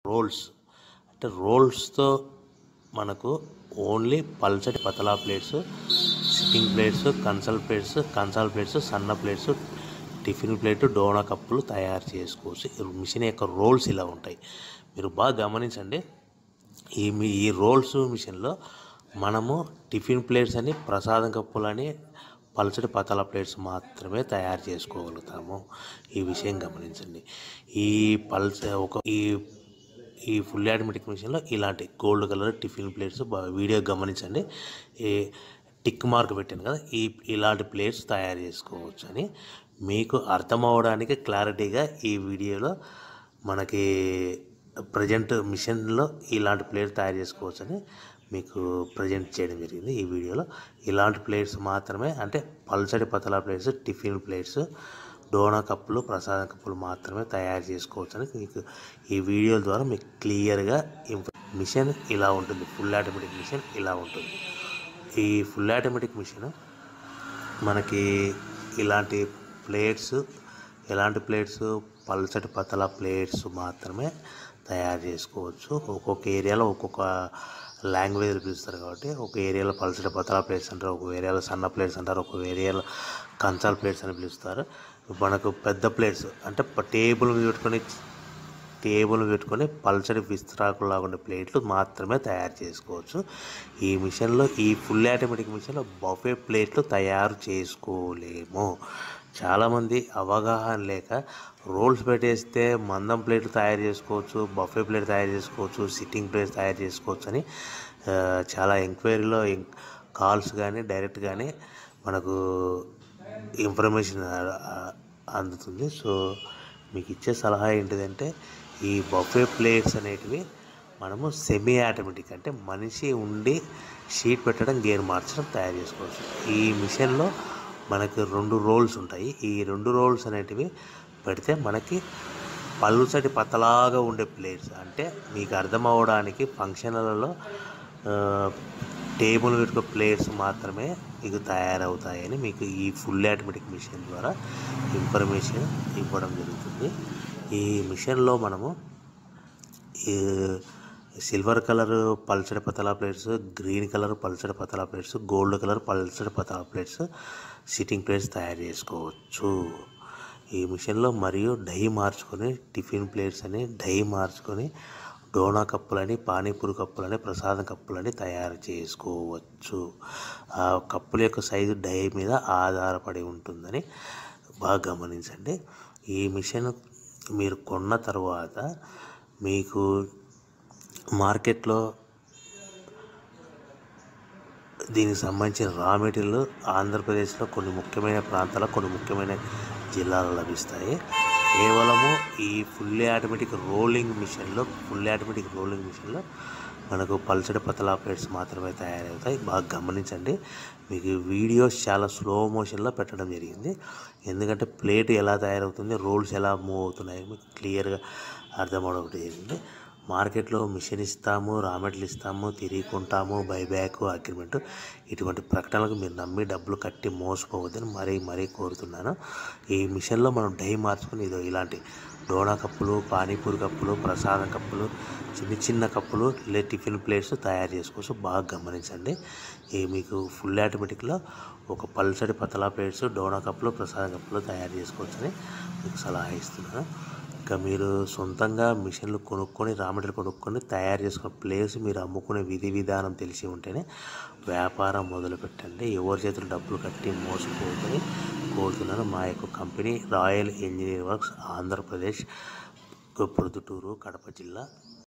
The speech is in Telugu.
రోల్స్ అంటే రోల్స్తో మనకు ఓన్లీ పల్చటి పతలా ప్లేట్స్ సిట్టింగ్ ప్లేట్స్ కన్సల్ ప్లేట్స్ కన్సాల్ ప్లేట్స్ సన్న ప్లేట్స్ టిఫిన్ ప్లేట్ డోనా కప్పులు తయారు చేసుకోవచ్చు ఈ మిషన్ యొక్క రోల్స్ ఇలా ఉంటాయి మీరు బాగా గమనించండి ఈ మీ ఈ రోల్స్ మిషన్లో మనము టిఫిన్ ప్లేట్స్ అని ప్రసాదం కప్పులని పల్చటి పతల ప్లేట్స్ మాత్రమే తయారు చేసుకోగలుగుతాము ఈ విషయం గమనించండి ఈ పల్చ ఒక ఈ ఈ ఫుల్ ఆటోమేటిక్ మిషన్లో ఇలాంటి గోల్డ్ కలర్ టిఫిన్ ప్లేట్స్ బాగా వీడియో గమనించండి ఈ టిక్ మార్క్ పెట్టాను కదా ఈ ఇలాంటి ప్లేట్స్ తయారు చేసుకోవచ్చు అని మీకు అర్థం అవడానికి క్లారిటీగా ఈ వీడియోలో మనకి ప్రజెంట్ మిషన్లో ఇలాంటి ప్లేట్ తయారు చేసుకోవచ్చు అని మీకు ప్రజెంట్ చేయడం జరిగింది ఈ వీడియోలో ఇలాంటి ప్లేట్స్ మాత్రమే అంటే పల్చడి పతలా ప్లేట్స్ టిఫిన్ ప్లేట్స్ డోనా కప్పులు ప్రసాద కప్పులు మాత్రమే తయారు చేసుకోవచ్చు అని మీకు ఈ వీడియోల ద్వారా మీకు క్లియర్గా మిషన్ ఇలా ఉంటుంది ఫుల్ ఆటోమేటిక్ మిషన్ ఇలా ఉంటుంది ఈ ఫుల్ ఆటోమేటిక్ మిషన్ మనకి ఇలాంటి ప్లేట్స్ ఎలాంటి ప్లేట్స్ పల్చటి పతల ప్లేట్స్ మాత్రమే తయారు చేసుకోవచ్చు ఒక్కొక్క ఏరియాలో ఒక్కొక్క లాంగ్వేజ్ పిలుస్తారు కాబట్టి ఒక ఏరియాలో పల్చటి పతల ప్లేట్స్ అంటారు ఒక ఏరియాలో సన్న ప్లేట్స్ అంటారు ఒక ఏరియాలో కంచాల ప్లేట్స్ అని పిలుస్తారు మనకు పెద్ద ప్లేట్స్ అంటే టేబుల్ మీద పెట్టుకొని టేబుల్ పెట్టుకొని పల్చడి విస్తరాకులాగా ఉండే ప్లేట్లు మాత్రమే తయారు చేసుకోవచ్చు ఈ మిషన్లో ఈ ఫుల్ ఆటోమేటిక్ మిషన్లో బఫే ప్లేట్లు తయారు చేసుకోలేము చాలామంది అవగాహన లేక రోల్స్ పెట్టేస్తే మందం ప్లేట్లు తయారు చేసుకోవచ్చు బఫే ప్లేట్ తయారు చేసుకోవచ్చు సిట్టింగ్ ప్లేట్ తయారు చేసుకోవచ్చు అని ఆ, చాలా ఎంక్వైరీలో కాల్స్ కానీ డైరెక్ట్ కానీ మనకు ఇన్ఫర్మేషన్ ఆ- ఆ- అందుతుంది సో మీకు ఇచ్చే సలహా ఏంటిదంటే ఈ బఫే ప్లేట్స్ అనేటివి మనము సెమీ ఆటోమేటిక్ అంటే మనిషి ఉండి షీట్ పెట్టడం గేర్ మార్చడం తయారు చేసుకోవచ్చు ఈ మిషన్లో మనకి రెండు రోల్స్ ఉంటాయి ఈ రెండు రోల్స్ అనేటివి పెడితే మనకి పల్లుసటి పతలాగా ఉండే ప్లేట్స్ అంటే మీకు అర్థం అవ్వడానికి ఫంక్షన్లలో టేబుల్ పెట్టుకో ప్లేట్స్ మాత్రమే మీకు తయారవుతాయని మీకు ఈ ఫుల్ ఆటోమేటిక్ మిషన్ ద్వారా ఇన్ఫర్మేషన్ ఇవ్వడం జరుగుతుంది ఈ మిషన్లో మనము ఈ సిల్వర్ కలర్ పల్చడి పతలా ప్లేట్స్ గ్రీన్ కలర్ పల్చడి పతలా ప్లేట్స్ గోల్డ్ కలర్ పల్చడి పతలా ప్లేట్స్ సిట్టింగ్ ప్లేట్స్ తయారు చేసుకోవచ్చు ఈ మిషన్లో మరియు డై మార్చుకొని టిఫిన్ ప్లేట్స్ అని డై మార్చుకొని డోనా కప్పులని పానీపూరి కప్పులని ప్రసాదం కప్పులని తయారు చేసుకోవచ్చు ఆ కప్పుల యొక్క సైజు డై మీద ఆధారపడి ఉంటుందని బాగా గమనించండి ఈ మిషన్ మీరు కొన్న తర్వాత మీకు మార్కెట్లో దీనికి సంబంధించిన రా మెటీరియల్ ఆంధ్రప్రదేశ్లో కొన్ని ముఖ్యమైన ప్రాంతాల్లో కొన్ని ముఖ్యమైన జిల్లాలో లభిస్తాయి కేవలము ఈ ఫుల్ ఆటోమేటిక్ రోలింగ్ మిషన్లో ఫుల్ ఆటోమేటిక్ రోలింగ్ మిషన్లో మనకు పల్చడి పతలా ప్లేట్స్ మాత్రమే తయారవుతాయి బాగా గమనించండి మీకు వీడియోస్ చాలా స్లో మోషన్లో పెట్టడం జరిగింది ఎందుకంటే ప్లేట్ ఎలా తయారవుతుంది రోల్స్ ఎలా మూవ్ అవుతున్నాయి మీకు క్లియర్గా అర్థమవడం జరిగింది మార్కెట్లో మిషన్ ఇస్తాము రా మెటీరియల్ ఇస్తాము తిరిగి కొంటాము బైబ్యాక్ అగ్రిమెంట్ ఇటువంటి ప్రకటనలకు మీరు నమ్మి డబ్బులు కట్టి మోసపోవద్దని మరీ మరీ కోరుతున్నాను ఈ మిషన్లో మనం డై మార్చుకుని ఇదో ఇలాంటి డోనా కప్పులు పానీపూరి కప్పులు ప్రసాదం కప్పులు చిన్న చిన్న కప్పులు లే టిఫిన్ ప్లేట్స్ తయారు చేసుకోవచ్చు బాగా గమనించండి ఈ మీకు ఫుల్ ఆటోమేటిక్లో ఒక పల్సడి పతలా ప్లేట్స్ డోనా కప్పులు ప్రసాదం కప్పులు తయారు చేసుకోవచ్చని మీకు సలహా ఇస్తున్నాను ఇంకా మీరు సొంతంగా మిషన్లు కొనుక్కొని రా మెటీరియల్ కొనుక్కొని తయారు చేసుకున్న ప్లేస్ మీరు అమ్ముకునే విధి విధానం తెలిసి ఉంటేనే వ్యాపారం మొదలు పెట్టండి ఎవరి చేతులు డబ్బులు కట్టి మోసపోతుందని కోరుతున్నాను మా యొక్క company royal engineer works Andhra Pradesh Proddatur Kadapa జిల్లా